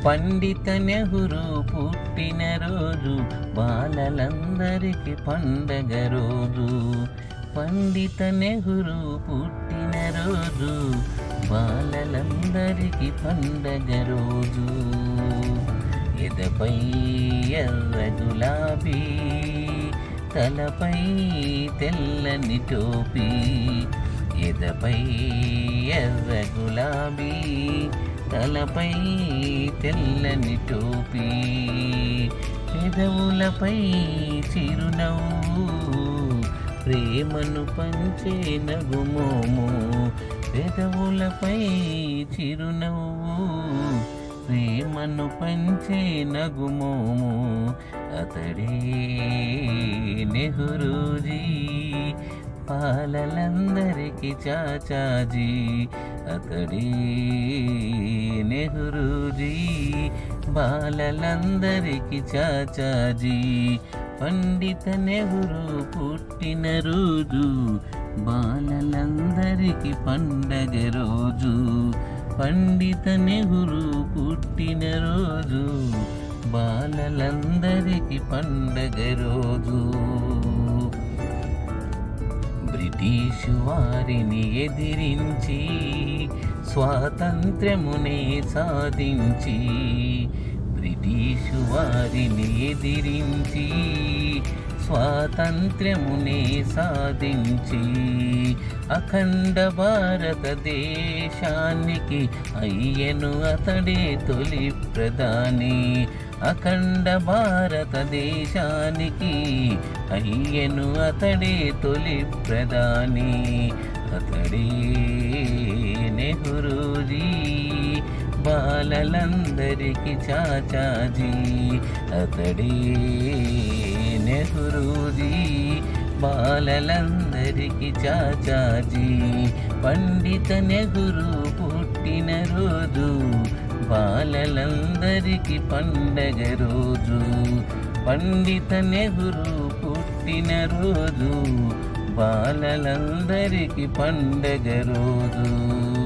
పండిత నెహ్రూ పుట్టినరోజు బాలలందరికీ పండగ రోజు పండిత నెహ్రూ పుట్టినరోజు బాలలందరికీ పండగ రోజు ఎదపై ఎర్ర గులాబీ తలపై తెల్లని టోపీ ఎదపై ఎర్ర గులాబీ తలపై తెల్లని టోపీ పెదవులపై చిరునవ్వు ప్రేమను పంచే నగుమోము పెదవులపై చిరునవ్వు ప్రేమను పంచే నగుమోము అతడే నెహ్రూజీ పాలలందరికీ చాచాజీ అతడే నెహ్రూజీ బాలలందరికీ చాచాజీ పండిత నెహ్రూ పుట్టినరోజు బాలలందరికీ పండగ రోజు పండిత నెహ్రూ పుట్టినరోజు బాలలందరికీ పండగ రోజు బ్రిటిషు వారిని ఎదిరించి స్వాతంత్ర్యమునే సాధించి బ్రిటిషు వారిని ఎదిరించి స్వాతంత్ర్యమునే సాధించి అఖండ భారతదేశానికి అయ్యను అతడే తొలి ప్రధాని అఖండ భారతదేశానికి అయ్యను అతడే తొలి ప్రధాని అతడే నెహ్రూజీ బాలలందరికీ చాచాజీ అతడే నెహ్రూజీ బాలలందరికీ చాచాజీ పండిత నెహ్రూ పుట్టినరోజు బాలలందరికీ పండగ రోజు పండిత నెహ్రూ పుట్టినరోజు బాలలందరికీ పండగ రోజు